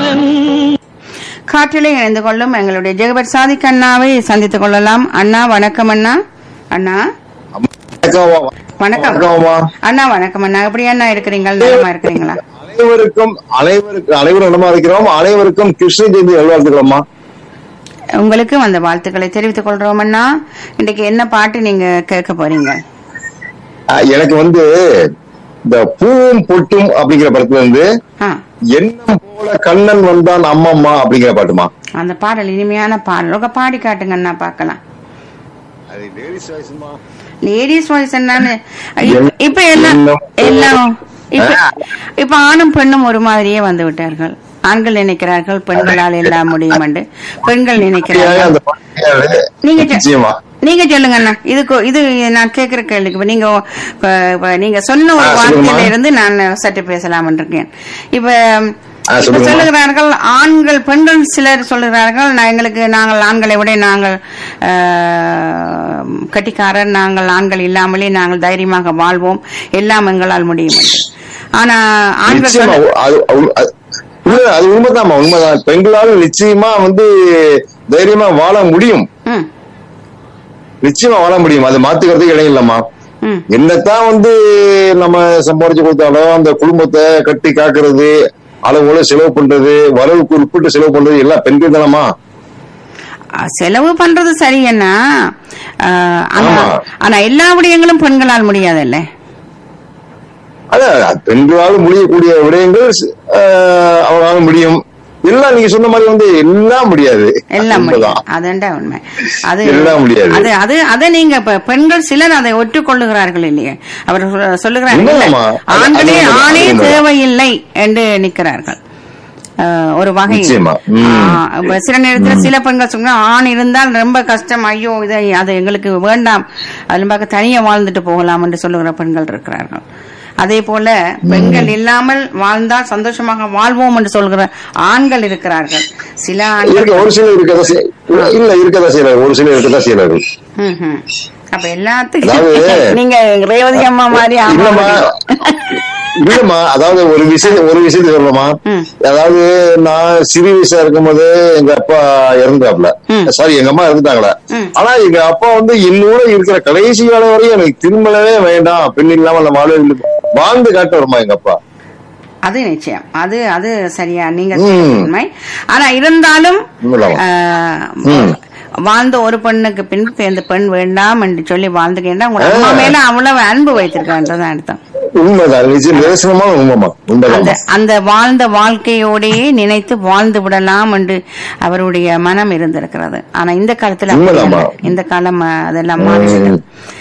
மன்னன் காற்றிலே இணைந்து கொள்ளும் எங்களுடைய ஜெகபர் சாதிக் அண்ணாவை சந்தித்துக் கொள்ளலாம் அண்ணா வணக்கம் அண்ணா அண்ணா வணக்கம் வணக்கம் வணக்கம்மா அண்ணா வணக்கம் அண்ணா எப்படி அண்ணா இருக்கிறீங்க நலமா இருக்கிறீங்களா அனைவருக்கும் அனைவருக்கும் அனைவரும் நலமா இருக்கிறோம் அனைவருக்கும் கிருஷ்ண ஜெயந்தி நல்வாழ்த்துக்கிறோம்மா உங்களுக்கும் அந்த வாழ்த்துக்களை தெரிவித்துக் கொள்றோம் அண்ணா இன்னைக்கு என்ன பாட்டு நீங்க கேட்க போறீங்க அஹ், எனக்கு வந்து இந்த பூவும் பொட்டும் அப்படிங்கிற படத்துல இருந்து ஆ எண்ணம் போல கண்ணன் வந்தான் அம்மம்மா அப்படிங்கிற பாட்டுமா அந்த பாடல் இனிமையான பாடல் உங்க பாடி காட்டுங்க அண்ணா பார்க்கலாம் அது லேடிஸ் வாய்ஸ்மா லேடிஸ் வாய்ஸ் என்னன்னு இப்ப- இப்ப எல்லாம் எல்லாம் எல்லாம் இப்ப இப்ப ஆணும் பெண்ணும் ஒரு மாதிரியே வந்து விட்டார்கள் ஆண்கள் நினைக்கிறார்கள் பெண்களால் எல்லாம் முடியும் என்று பெண்கள் நினைக்கிறார்கள் அந்த பாட்டு நீங்க சொ- நிச்சயமா நீங்க சொல்லுங்க அண்ணா இதுக்கு இது நான் கேக்குற கேள்விக்கு இப்ப நீங்க இப்ப- இப்ப நீங்க சொன்ன ஒரு ஆ, சொல்லுங்கம்மா. வார்த்தையில இருந்து நான் சற்று பேசலாம் இருக்கேன் இப்ப ஆ, இப்ப சொல்லுங்கம்மா. சொல்லுகிறார்கள் ஆண்கள் பெண்கள் சிலர் சொல்லுகிறார்கள் நான் எங்களுக்கு நாங்கள் ஆண்களை விட நாங்கள் ஆஹ், கட்டிக்காரர் நாங்கள் ஆண்கள் இல்லாமலே நாங்கள் தைரியமாக வாழ்வோம் எல்லாம் எங்களால் முடியும் என்று ஆனா ஆண்கள் நிச்சயமா சொல்ல அது அது- அது- இல்ல அது உண்மைதான்மா உண்மைதான் பெண்களால் நிச்சயமா வந்து தைரியமா வாழ முடியும் ம், நிச்சயமா வாழ முடியும் அது மாத்துக்கிறதுக்கு இடம் இல்லம்மா ம், என்னத்தான் வந்து நம்ம சம்பாதிச்சு கொடுத்தாலும் அந்த குடும்பத்தை கட்டி காக்குறது அளவோட செலவு பண்றது வரவுக்கு உட்பட்டு செலவு பண்றது எல்லாம் பெண்கள் தானமா அஹ், செலவு பண்றது சரி என்ன ஆஹ், ஆனா ஆமா. ஆனா எல்லா விடயங்களும் பெண்களால் முடியாதுல்ல அதான் பெண்களால் முடியக்கூடிய விடயங்கள் ஆஹ், அவங்களால முடியும் எல்லாம் நீங்க சொன்ன மாதிரி வந்து எல்லாம் முடியாது எல்லாம் முடியும் உண்மைதான். அதுண்டா உண்மை அது எல்லாம் முடியாது. அது அது அதை நீங்க இப்ப பெண்கள் சிலர் அதை ஒற்றுக்கொள்ளுகிறார்கள் இல்லையே அவர் சொல்ல- சொல்லுகிறார்கள் இல்ல, உண்மைதாம்மா. அது- ஆண்களே அது உண்மைதான், ஆணே அது உண்மைதான். தேவையில்லை என்று நிற்கிறார்கள் அஹ், ஒரு வகை நிச்சயமா. ம். சில நேரத்துல சில பெண்கள் சொல்றாங்க ஆண் இருந்தால் ரொம்ப கஷ்டம் ஐயோ இது அது எங்களுக்கு வேண்டாம் அதுல பார்க்க தனியா வாழ்ந்துட்டு போகலாம் என்று சொல்லுகிற பெண்கள் இருக்கிறார்கள் அதே போல பெண்கள் இல்லாமல் வாழ்ந்தால் சந்தோஷமாக வாழ்வோம் என்று சொல்கிற ஆண்கள் இருக்கிறார்கள் சில இருக்க ஆண்கள் ஒரு சிலர் இருக்கதா செய்- இல்ல இருக்கதா செய்யறாரு ஒரு சிலர் இருக்கதா செய்யறாரு ம்ஹும். அப்ப எல்லாத்துக்கும் அதாவது- நீங்க ரேவதி அம்மா மாதிரி ஆமா இல்லம்மா இல்லம்மா அதாவது ஒரு விஷயம் ஒரு விஷயத்தை சொல்லமா ம். அதாவது நான் சிறு வயசா இருக்கும்போது எங்க அப்பா இறந்தாப்ல ம். சாரி எங்க அம்மா இறந்துட்டாங்களே ம். ஆனா எங்க அப்பா வந்து என்னோட இருக்கிற கடைசி காலம் வரையும் எனக்கு திருமணமே வேண்டாம் பெண் இல்லாம நம்ம வாழ வாழ்ந்து காட்ட வருமா எங்க அப்பா அது நிச்சயம் அது அது சரியா நீங்க ம். சொல்றது உண்மை ஆனா இருந்தாலும் உண்மைதான். ஆஹ், ம். வாழ்ந்த ஒரு பெண்ணுக்கு பின் இந்த பெண் வேண்டாம் என்று சொல்லி வாழ்ந்துக்கிட்டா உங்க அம்மா மேல அவ்வளவு அன்பு வைத்திருக்கான்றதான் அர்த்தம் உண்மைதான் நிச்சயம் நிதர்சனமான உண்மைமா அந்த உண்மைதான் அந்த வாழ்ந்த வாழ்க்கையோடையே நினைத்து வாழ்ந்து விடலாம் என்று அவருடைய மனம் இருந்திருக்கிறது ஆனா இந்த காலத்துல அப்படி உண்மைதாம்மா. அல்ல. இந்த காலம் அஹ், அதெல்லாம் மாறிவிட்டது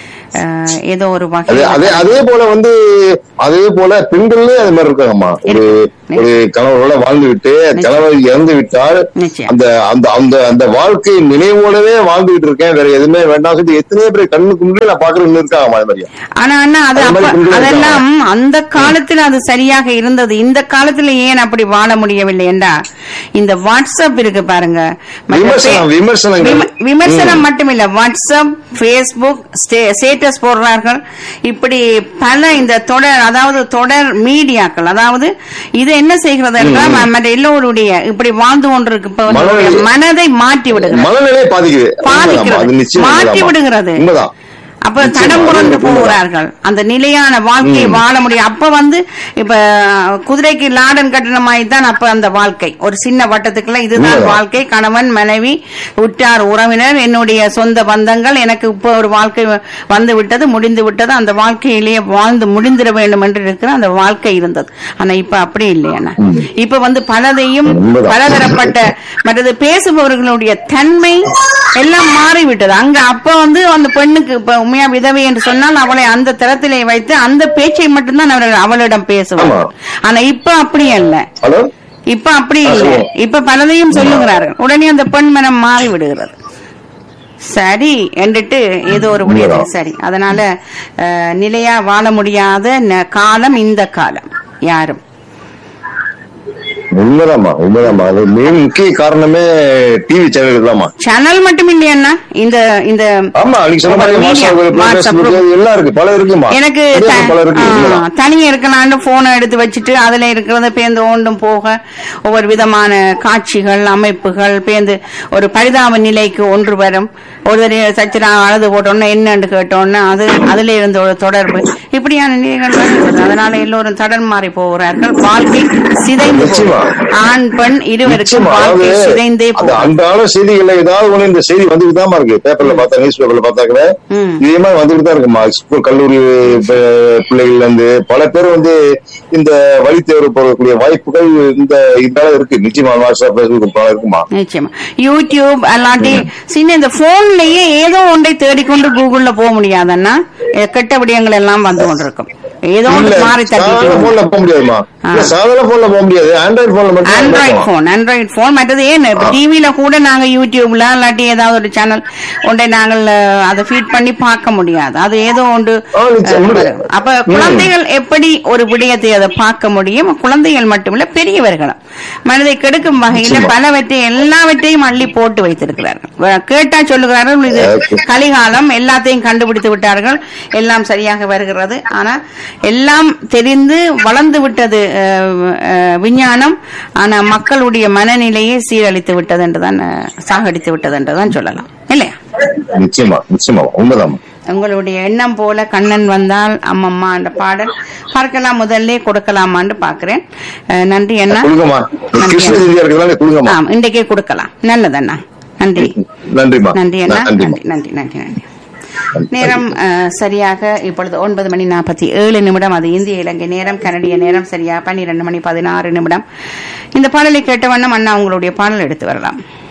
அஹ், ஏதோ ஒரு அதே வகை அதே அதே போல வந்து அதே போல பெண்கள்லயே அது மாதிரி இருக்காங்கம்மா ஒரு இருக்கு. ஒரு கணவரோட வாழ்ந்து விட்டு கணவர் இறந்து விட்டால் நிச்சயம். அந்த அந்த அந்த அந்த வாழ்க்கை நினைவோடவே வாழ்ந்துகிட்டு இருக்கேன் வேற எதுவுமே வேண்டாம் சொல்லி எத்தனையோ பேர் கண்ணுக்கு முன்னாடி நான் பாக்குறேன்னு இருக்காங்கம்மா அது மாதிரியா ஆனா அண்ணா அது அது அப்ப மாதிரி பெண்கள் அதெல்லாம் அந்த காலத்துல அது சரியாக இருந்தது இந்த காலத்துல ஏன் அப்படி வாழ முடியவில்லை என்றா இந்த வாட்ஸ்அப் இருக்கு பாருங்க மற்ற விமர்சனம், பே- விமர்சனங்கள். விம- விமர்சனம் மட்டுமில்ல வாட்ஸ்அப் பேஸ்புக் ஸ்டேட்டஸ் போடுறார்கள் இப்படி பல இந்த தொடர் அதாவது தொடர் மீடியாக்கள் அதாவது இது என்ன செய்கிறது என்றால் ம- மற்ற எல்லோருடைய இப்படி வாழ்ந்து கொண்டிருப்பவர்களுடைய மனநிலை- மனதை மாற்றி விடுகிறது மனநிலையை பாதிக்குது உண்மைதாம்மா. அது பாதிக்கிறது நிச்சயம் மாற்றி உண்மைதாம்மா. விடுகிறது உண்மைதான் அப்ப நிச்சயமா, தடம் அது புரண்டு உண்மைதான். போகிறார்கள் அந்த நிலையான வாழ்க்கையை வாழ முடியும் அப்ப வந்து இப்ப குதிரைக்கு லாடன் கட்டின மாதிரி தான் அப்ப அந்த வாழ்க்கை ஒரு சின்ன வட்டத்துக்குள்ள இதுதான் உண்மைதான். வாழ்க்கை கணவன் மனைவி உற்றார் உறவினர் என்னுடைய சொந்த பந்தங்கள் எனக்கு இப்ப ஒரு வாழ்க்கை வந்து விட்டது முடிந்து விட்டது அந்த வாழ்க்கையிலேயே வாழ்ந்து முடிந்திட வேண்டும் என்று இருக்கிற அந்த வாழ்க்கை இருந்தது ஆனா இப்ப அப்படி இல்லையா இப்ப வந்து பலதையும் உண்மைதான். பலதரப்பட்ட மற்றது பேசுபவர்களுடைய தன்மை எல்லாம் மாறிவிட்டது அங்க அப்ப வந்து அந்த பெண்ணுக்கு இப்ப உண்மையா விதவை என்று சொன்னால் அவளை அந்த தரத்திலே வைத்து அந்த பேச்சை மட்டும்தான் அவர்கள் அவளிடம் பேசுவார் ஆமா. ஆனா இப்ப அப்படி அல்ல ஹலோ இப்ப அப்படி ஆ, இல்லை சொல்லுங்க. இப்ப பலதையும் சொல்லுகிறார்கள் உடனே அந்த பெண் மனம் மாறி விடுகிறது சரி என்றுட்டு ஏதோ ஒரு முடியாது உண்மைதான். சரி அதனால அஹ், நிலையா வாழ முடியாத ந- காலம் இந்த காலம் யாரும் உண்மைதாம்மா உண்மைதாம்மா அது மெயின் முக்கிய காரணமே டிவி சேனல் தான்மா சேனல் மட்டும் இல்லையா இந்த இந்த ஆமா நீங்க சொன்ன மாதிரி Media, WhatsApp WhatsApp Facebook, group. எல்லாம் இருக்கு பல இருக்குமா எனக்கு நிறைய த- பல இருக்கு ஆ, உண்மைதான். தனியா இருக்கலாம்னு போனை எடுத்து வச்சுட்டு அதுல இருக்கிறத பேந்து ஓண்டும் போக ஒவ்வொரு விதமான காட்சிகள் அமைப்புகள் பேந்து ஒரு பரிதாப நிலைக்கு ஒன்று வரும் ஒரு தடவை சச்சிரா அழுது போட்டோன்னு என்னன்னு கேட்டோன்னு அது அதுல இருந்த ஒரு தொடர்பு இப்படியான நிலைகள் வருகிறது அதனால எல்லோரும் தடன் மாறி போகிறார்கள் வாழ்க்கை சிதைந்து நிச்சயமா. போகும். ஆண் பெண் இருவருக்கும் நிச்சயமா, வாழ்க்கை அதாவது சிதைந்தே அந்த போகும் அன்றாட செய்திகள்ல ஏதாவது ஒண்ணு இந்த செய்தி வந்துட்டு தான் இருக்கு பேப்பர்ல பார்த்தா நியூஸ் பேப்பர்ல பார்த்தாக்கல ம். இதே மாதிரி வந்துட்டு தான் இருக்குமா ஸ்கூல் கல்லூரி ப- பிள்ளைகள்ல இருந்து பல பேர் வந்து இந்த வழி தேர்வு போகக்கூடிய வாய்ப்புகள் இந்த இதனால இருக்கு நிச்சயமா வாட்ஸ்அப் பேஸ்புக் பல இருக்குமா நிச்சயமா யூடியூப் அல்லாட்டி சின்ன இந்த போன்லயே ஏதோ ஒன்றை தேடிக்கொண்டு கூகுள்ல போக முடியாதன்னா அஹ் கெட்ட விடயங்கள் எல்லாம் வந்து கொண்டிருக்கும் ஏதோ இல்ல ஒன்று மாறி சாதாரண தட்டிட்டு போன்ல போக முடியாதுமா இல்ல சாதாரண போன்ல போக முடியாது ஆண்ட்ராய்டு போன்ல மட்டும் தான் ஆண்ட்ராய்ட் போகலாம். போன் ஆண்ட்ராய்ட் போன் மற்றது ஏன் இப்ப டிவில கூட நாங்க யூடியூப்ல இல்லாட்டி ஏதாவது ஒரு சேனல் ஒன்றை நாங்கள் அஹ், அதை ஃபீட் பண்ணி பார்க்க முடியாது அது ஏதோ ஒன்று ஆ, நிச்சயம், அஹ், உண்டு. வரும். அப்ப குழந்தைகள் எப்படி ஒரு விடயத்தை அதை பார்க்க முடியும் குழந்தைகள் மட்டுமில்ல பெரியவர்களும் மனதை கெடுக்கும் வகையில நிச்சயமா. பலவற்றை எல்லாவற்றையும் அள்ளி போட்டு வைத்திருக்கிறார்கள் வ- கேட்டா சொல்லுகிறார்கள் இது Okay. கலிகாலம் எல்லாத்தையும் கண்டுபிடித்து விட்டார்கள் எல்லாம் சரியாக வருகிறது ஆனா எல்லாம் தெரிந்து வளர்ந்து விட்டது அஹ், அஹ், விஞ்ஞானம் ஆனா மக்களுடைய மனநிலையை சீரழித்து விட்டது என்றுதான் அஹ், சாகடித்து விட்டது என்றுதான் சொல்லலாம் இல்லையா நிச்சயமா நிச்சயமா உண்மைதான் உங்களுடைய எண்ணம் போல கண்ணன் வந்தால் அம்மம்மா என்ற பாடல் பார்க்கலாம் முதல்ல கொடுக்கலாமான்னு பாக்குறேன் அஹ், நன்றி அண்ணா கொடுங்கம்மா கிருஷ்ண ஜெயந்தியா இருக்கிறதால கொடுங்கம்மா ஆம் இன்றைக்கே கொடுக்கலாம் நல்லதண்ணா நன்றி நன்றிமா நன்றி அண்ணா நன்றிமா நன்றி நன்றி நன்றி நன்றி நேரம் அஹ், சரியாக இப்பொழுது ஒன்பது மணி நாற்பத்தி ஏழு நிமிடம் அது இந்திய இலங்கை நேரம் கனடிய நேரம் சரியா பன்னிரண்டு மணி பதினாறு நிமிடம் இந்த பாடலை கேட்ட வண்ணம் அண்ணா உங்களுடைய பாடல் எடுத்து வரலாம்